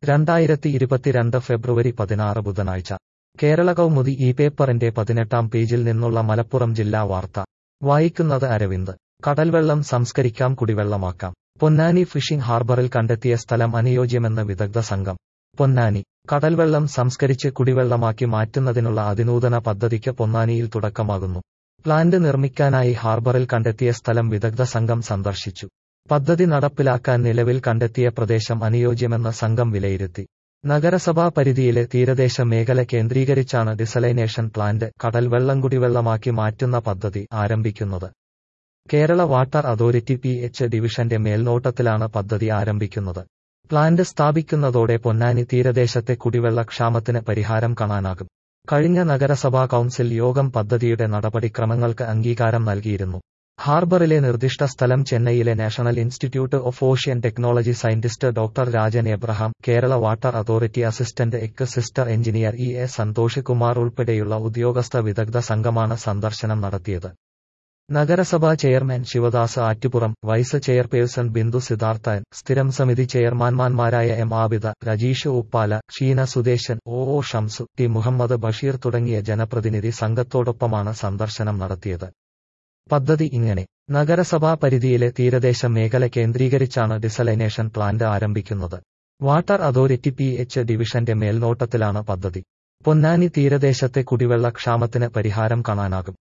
രണ്ടായിരത്തി ഇരുപത്തിരണ്ട് ഫെബ്രുവരി പതിനാറ് ബുധനാഴ്ച കേരള കൗമുദി ഈ പേപ്പറിന്റെ പതിനെട്ടാം പേജിൽ നിന്നുള്ള മലപ്പുറം ജില്ലാ വാർത്ത വായിക്കുന്നത് അരവിന്ദ് കടൽവെള്ളം സംസ്കരിക്കാം കുടിവെള്ളമാക്കാം പൊന്നാനി ഫിഷിംഗ് ഹാർബറിൽ കണ്ടെത്തിയ സ്ഥലം അനുയോജ്യമെന്ന് വിദഗ്ധ സംഘം പൊന്നാനി കടൽവെള്ളം സംസ്കരിച്ച് കുടിവെള്ളമാക്കി മാറ്റുന്നതിനുള്ള അതിനൂതന പദ്ധതിക്ക് പൊന്നാനിയിൽ തുടക്കമാകുന്നു പ്ലാന്റ് നിർമ്മിക്കാനായി ഹാർബറിൽ കണ്ടെത്തിയ സ്ഥലം വിദഗ്ധ സംഘം സന്ദർശിച്ചു പദ്ധതി നടപ്പിലാക്കാൻ നിലവിൽ കണ്ടെത്തിയ പ്രദേശം അനുയോജ്യമെന്ന് സംഘം വിലയിരുത്തി നഗരസഭാ പരിധിയിലെ തീരദേശ മേഖല കേന്ദ്രീകരിച്ചാണ് ഡിസലൈനേഷൻ പ്ലാന്റ് കടൽ വെള്ളം കുടിവെള്ളമാക്കി മാറ്റുന്ന പദ്ധതി ആരംഭിക്കുന്നത് Kerala water authority P H ഡിവിഷന്റെ മേൽനോട്ടത്തിലാണ് പദ്ധതി ആരംഭിക്കുന്നത് പ്ലാന്റ് സ്ഥാപിക്കുന്നതോടെ പൊന്നാനി തീരദേശത്തെ കുടിവെള്ള ക്ഷാമത്തിന് പരിഹാരം കാണാനാകും കഴിഞ്ഞ നഗരസഭാ കൌൺസിൽ യോഗം പദ്ധതിയുടെ നടപടിക്രമങ്ങൾക്ക് അംഗീകാരം നൽകിയിരുന്നു ഹാർബറിലെ നിർദ്ദിഷ്ട സ്ഥലം ചെന്നൈയിലെ national institute of ocean technology scientist doctor Rajan Abraham Kerala water authority assistant executive engineer E A Santhosh Kumar ഉൾപ്പെടെയുള്ള ഉദ്യോഗസ്ഥ വിദഗ്ധ സംഘമാണ് സന്ദർശനം നടത്തിയത് നഗരസഭാ chairman Sivadas Attupuram vice chairperson Bindu Sidharthan സ്ഥിരം സമിതി ചെയർമാൻമാരായ M Abida Rajeesh Uppala Sheena Sudesan O O Shamsu T Muhammad Basheer തുടങ്ങിയ ജനപ്രതിനിധി സംഘത്തോടൊപ്പമാണ് സന്ദർശനം നടത്തിയത് പദ്ധതി ഇങ്ങനെ നഗരസഭാ പരിധിയിലെ തീരദേശ മേഖല കേന്ദ്രീകരിച്ചാണ് ഡിസലൈനേഷൻ പ്ലാന്റ് ആരംഭിക്കുന്നത് വാട്ടർ അതോറിറ്റി പി എച്ച് ഡിവിഷന്റെ മേൽനോട്ടത്തിലാണ് പദ്ധതി പൊന്നാനി തീരദേശത്തെ കുടിവെള്ള ക്ഷാമത്തിന് പരിഹാരം കാണാനാകും